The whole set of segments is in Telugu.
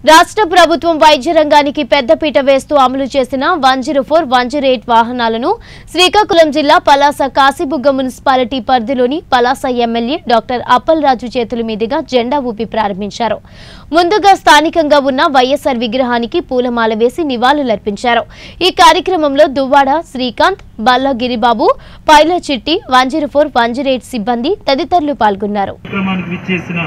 రాష్ట్ర ప్రభుత్వం వైద్య రంగానికి పెద్దపీట వేస్తూ అమలు చేసిన one zero four one zero eight వాహనాలను శ్రీకాకుళం జిల్లా పలాస కాశీబుగ్గ మున్సిపాలిటీ పరిధిలోని పలాస ఎమ్మెల్యే డాక్టర్ అప్పల్ రాజు చేతుల మీదుగా జెండా ఊపి ప్రారంభించారు ముందుగా స్థానికంగా ఉన్న వైఎస్ఆర్ విగ్రహానికి పూలమాల వేసి నివాళులర్పించారు ఈ కార్యక్రమంలో దువ్వాడ శ్రీకాంత్ బల్ల Giribabu Paila Chitti one zero four one zero eight సిబ్బంది తదితరులు పాల్గొన్నారు కార్యక్రమానికి విచ్చేసిన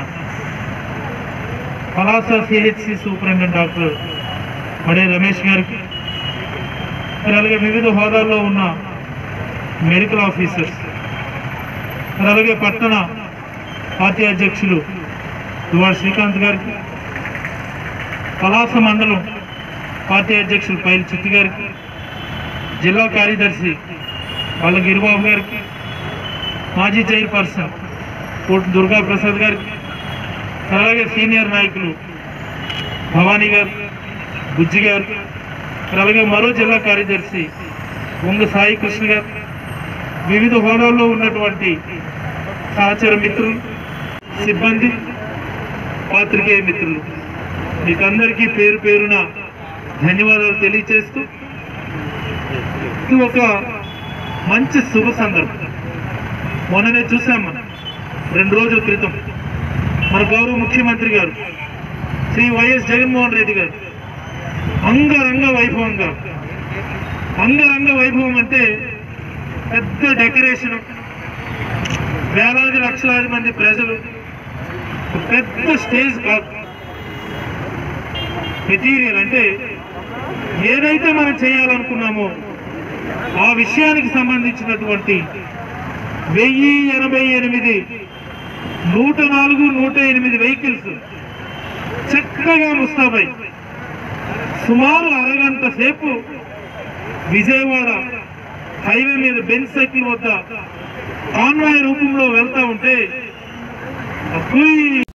Palasa CHC superintendent doctor Made Ramesh గారికి మరి అలాగే వివిధ హోదాల్లో ఉన్న మెడికల్ ఆఫీసర్స్ మరి అలాగే పట్టణ పార్టీ అధ్యక్షులు దువాడ శ్రీకాంత్ గారికి పలాస మండలం పార్టీ అధ్యక్షులు పైలి చిట్టి గారికి జిల్లా కార్యదర్శి వాళ్ళ గిరిబాబు గారికి మాజీ చైర్పర్సన్ కోటి దుర్గా ప్రసాద్ గారికి అలాగే సీనియర్ నాయకులు భవానీ గారు బుజ్జి గారు అలాగే మరో జిల్లా కార్యదర్శి వంగ సాయి కృష్ణ గారు వివిధ హోదాల్లో ఉన్నటువంటి సహచర మిత్రులు సిబ్బంది పాత్రికేయ మిత్రులు మీకందరికీ పేరు పేరున ధన్యవాదాలు తెలియచేస్తూ ఇది ఒక మంచి శుభ సందర్భం మొన్ననే చూసాం మనం రెండు రోజుల క్రితం మన గౌరవ ముఖ్యమంత్రి గారు శ్రీ వైఎస్ జగన్మోహన్ రెడ్డి గారు అంగరంగ వైభవంగా అంగరంగ వైభవం అంటే పెద్ద డెకరేషన్ వేలాది లక్షలాది మంది ప్రజలు ఒక పెద్ద స్టేజ్ కాదు మెటీరియల్ అంటే ఏదైతే మనం చేయాలనుకున్నామో ఆ విషయానికి సంబంధించినటువంటి వెయ్యి ఎనభై ఎనిమిది నూట నాలుగు నూట ఎనిమిది వెహికల్స్ చక్కగా ముస్తాబై సుమారు అరగంట సేపు విజయవాడ హైవే మీద బెంచ్ సైకిల్ వద్ద కాన్వాయ్ రూపంలో వెళ్తా ఉంటే అబ్బోయ్